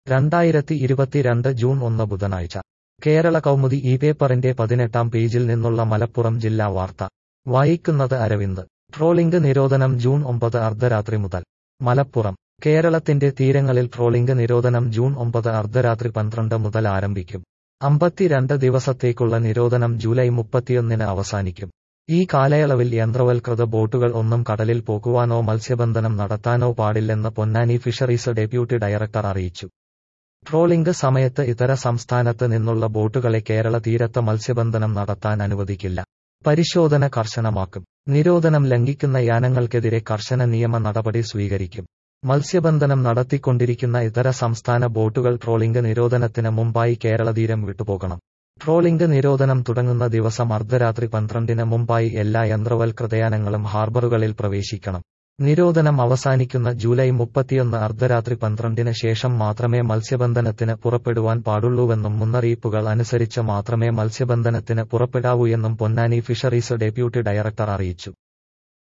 രണ്ടായിരത്തി ഇരുപത്തിരണ്ട് ജൂൺ ഒന്ന് ബുധനാഴ്ച കേരള കൗമുദി ഈ പേപ്പറിന്റെ പതിനെട്ടാം പേജിൽ നിന്നുള്ള മലപ്പുറം ജില്ലാ വാർത്ത വായിക്കുന്നത് അരവിന്ദ് ട്രോളിംഗ് നിരോധനം ജൂൺ ഒമ്പത് അർദ്ധരാത്രി മുതൽ മലപ്പുറം കേരളത്തിന്റെ തീരങ്ങളിൽ ട്രോളിംഗ് നിരോധനം ജൂൺ ഒമ്പത് അർദ്ധരാത്രി പന്ത്രണ്ട് മുതൽ ആരംഭിക്കും അമ്പത്തിരണ്ട് ദിവസത്തേക്കുള്ള നിരോധനം ജൂലൈ മുപ്പത്തിയൊന്നിന് അവസാനിക്കും ഈ കാലയളവിൽ യന്ത്രവൽകൃത ബോട്ടുകൾ ഒന്നും കടലിൽ പോകുവാനോ മത്സ്യബന്ധനം നടത്താനോ പാടില്ലെന്ന് പൊന്നാനി ഫിഷറീസ് ഡെപ്യൂട്ടി ഡയറക്ടർ അറിയിച്ചു ട്രോളിംഗ് സമയത്ത് ഇതര സംസ്ഥാനത്ത് നിന്നുള്ള ബോട്ടുകളെ കേരള തീരത്ത് മത്സ്യബന്ധനം നടത്താൻ അനുവദിക്കില്ല പരിശോധന കർശനമാക്കും നിരോധനം ലംഘിക്കുന്ന യാനങ്ങൾക്കെതിരെ കർശന നിയമ നടപടി സ്വീകരിക്കും മത്സ്യബന്ധനം നടത്തിക്കൊണ്ടിരിക്കുന്ന ഇതര സംസ്ഥാന ബോട്ടുകൾ ട്രോളിംഗ് നിരോധനത്തിന് മുമ്പായി കേരള തീരം വിട്ടുപോകണം ട്രോളിംഗ് നിരോധനം തുടങ്ങുന്ന ദിവസം അർദ്ധരാത്രി പന്ത്രണ്ടിന് മുമ്പായി എല്ലാ യന്ത്രവൽകൃതയാനങ്ങളും ഹാർബറുകളിൽ പ്രവേശിക്കണം നിരോധനം അവസാനിക്കുന്ന ജൂലൈ മുപ്പത്തിയൊന്ന് അർദ്ധരാത്രി പന്ത്രണ്ടിന് ശേഷം മാത്രമേ മത്സ്യബന്ധനത്തിന് പുറപ്പെടുവാൻ പാടുള്ളൂവെന്നും മുന്നറിയിപ്പുകൾ അനുസരിച്ച് മാത്രമേ മത്സ്യബന്ധനത്തിന് പുറപ്പെടാവൂ എന്നും പൊന്നാനി ഫിഷറീസ് ഡെപ്യൂട്ടി ഡയറക്ടർ അറിയിച്ചു